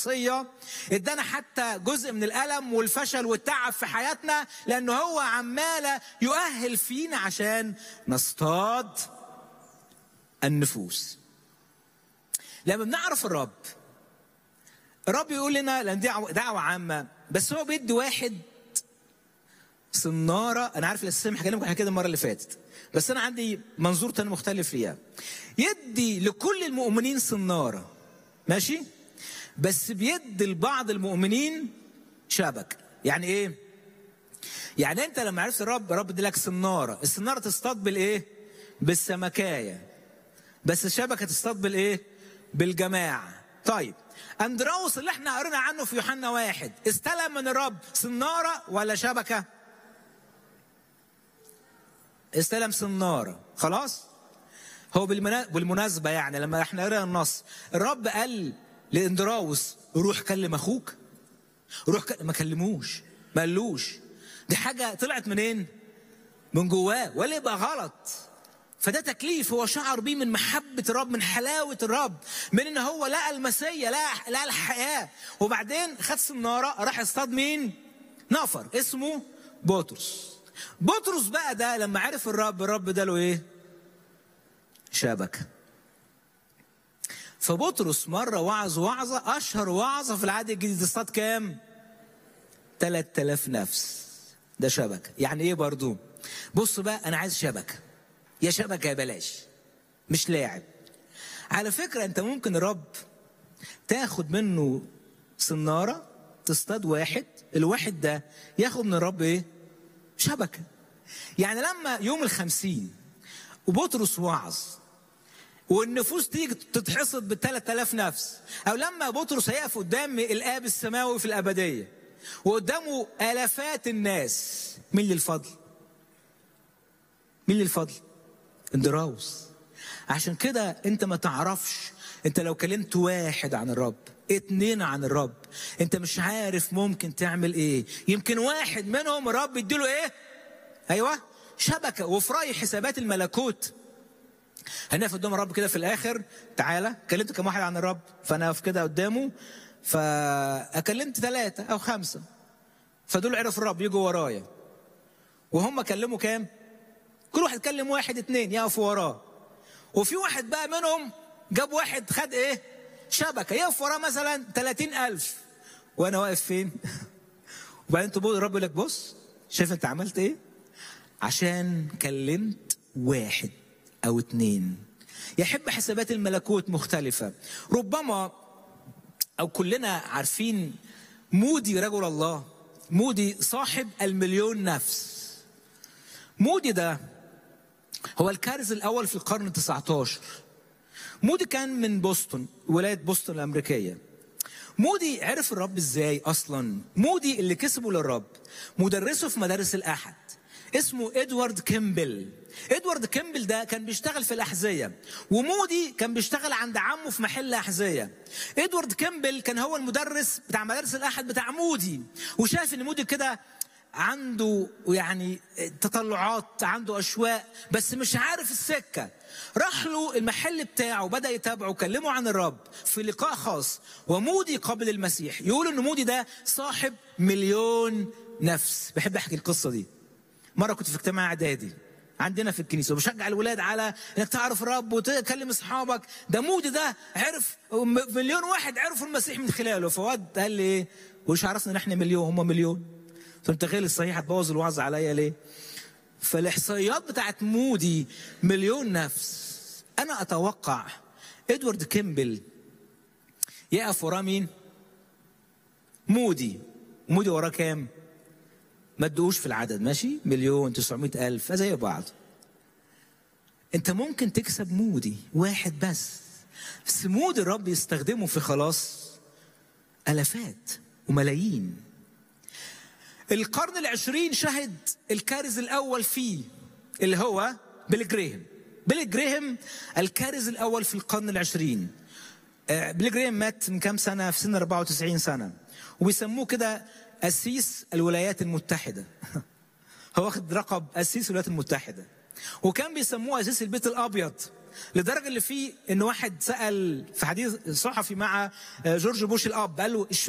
شخصيه ادانا حتى جزء من الالم والفشل والتعب في حياتنا لانه هو عمال يؤهل فينا عشان نصطاد النفوس لما بنعرف الرب الرب يقول لنا لان دي دعوه عامه بس هو بيدي واحد صناره انا عارف الاساسيه هكلمكم على كده المره اللي فاتت بس انا عندي منظور تاني مختلف ليها يدي لكل المؤمنين صناره ماشي بس بيدي لبعض المؤمنين شبك يعني ايه يعني انت لما عرفت الرب الرب ادي صناره الصناره تصطاد بالايه بالسمكايه بس الشبكه تصطاد بالايه بالجماعه طيب اندراوس اللي احنا قرينا عنه في يوحنا واحد استلم من الرب صناره ولا شبكه استلم صناره خلاص هو بالمناسبه يعني لما احنا قرينا النص الرب قال لاندراوس روح كلم اخوك روح ك... ما كلموش ما قالوش دي حاجه طلعت منين من جواه ولا يبقى غلط فده تكليف هو شعر بيه من محبة الرب من حلاوة الرب من ان هو لقى المسيا لقى لقى الحياة وبعدين خد سنارة راح يصطاد مين؟ نفر اسمه بطرس بطرس بقى ده لما عرف الرب الرب ده له ايه؟ شبكة فبطرس مرة وعظ وعظة أشهر وعظة في العهد الجديد اصطاد كام؟ 3000 نفس ده شبكة يعني ايه برضو؟ بص بقى أنا عايز شبكة يا شبكة يا بلاش مش لاعب على فكرة أنت ممكن الرب تاخد منه صنارة تصطاد واحد الواحد ده ياخد من الرب ايه؟ شبكة يعني لما يوم الخمسين وبطرس وعظ والنفوس تيجي تتحصد بالثلاث آلاف نفس أو لما بطرس هيقف قدام الآب السماوي في الأبدية وقدامه آلافات الناس مين للفضل؟ مين للفضل؟ اندراوس عشان كده انت ما تعرفش انت لو كلمت واحد عن الرب اتنين عن الرب انت مش عارف ممكن تعمل ايه يمكن واحد منهم الرب يديله ايه ايوه شبكه وفي راي حسابات الملكوت هنقف قدام الرب كده في الاخر تعالى كلمت كم واحد عن الرب فانا اقف كده قدامه فاكلمت ثلاثه او خمسه فدول عرفوا الرب يجوا ورايا وهم كلموا كام كل واحد كلم واحد اتنين يقفوا وراه وفي واحد بقى منهم جاب واحد خد ايه شبكة يقف وراه مثلا 30 ألف وأنا واقف فين وبعدين تبص الرب يقول لك بص شايف أنت عملت إيه عشان كلمت واحد أو اتنين يحب حسابات الملكوت مختلفة ربما أو كلنا عارفين مودي رجل الله مودي صاحب المليون نفس مودي ده هو الكارز الأول في القرن 19 مودي كان من بوسطن ولاية بوسطن الأمريكية مودي عرف الرب ازاي اصلا مودي اللي كسبه للرب مدرسه في مدارس الاحد اسمه ادوارد كيمبل ادوارد كيمبل ده كان بيشتغل في الاحذيه ومودي كان بيشتغل عند عمه في محل احذيه ادوارد كيمبل كان هو المدرس بتاع مدارس الاحد بتاع مودي وشاف ان مودي كده عنده يعني تطلعات عنده اشواق بس مش عارف السكه راح له المحل بتاعه بدا يتابعه كلمه عن الرب في لقاء خاص ومودي قبل المسيح يقول ان مودي ده صاحب مليون نفس بحب احكي القصه دي مره كنت في اجتماع اعدادي عندنا في الكنيسه وبشجع الولاد على انك تعرف الرب وتكلم اصحابك ده مودي ده عرف مليون واحد عرفوا المسيح من خلاله فواد قال لي ايه وش عرفنا ان احنا مليون هم مليون فانت تخيل الصحيح هتبوظ الوعظ عليا ليه فالاحصائيات بتاعت مودي مليون نفس انا اتوقع ادوارد كيمبل يقف وراه مين مودي مودي وراه كام ما تدقوش في العدد ماشي مليون تسعمائة ألف زي بعض انت ممكن تكسب مودي واحد بس بس مودي الرب يستخدمه في خلاص ألفات وملايين القرن العشرين شهد الكارز الأول فيه اللي هو بيل جريهم بيل جريهم الكارز الأول في القرن العشرين بيل جريهم مات من كام سنة في سن 94 سنة وبيسموه كده أسيس الولايات المتحدة هو واخد رقب أسيس الولايات المتحدة وكان بيسموه أسيس البيت الأبيض لدرجه اللي فيه ان واحد سال في حديث صحفي مع جورج بوش الاب قال له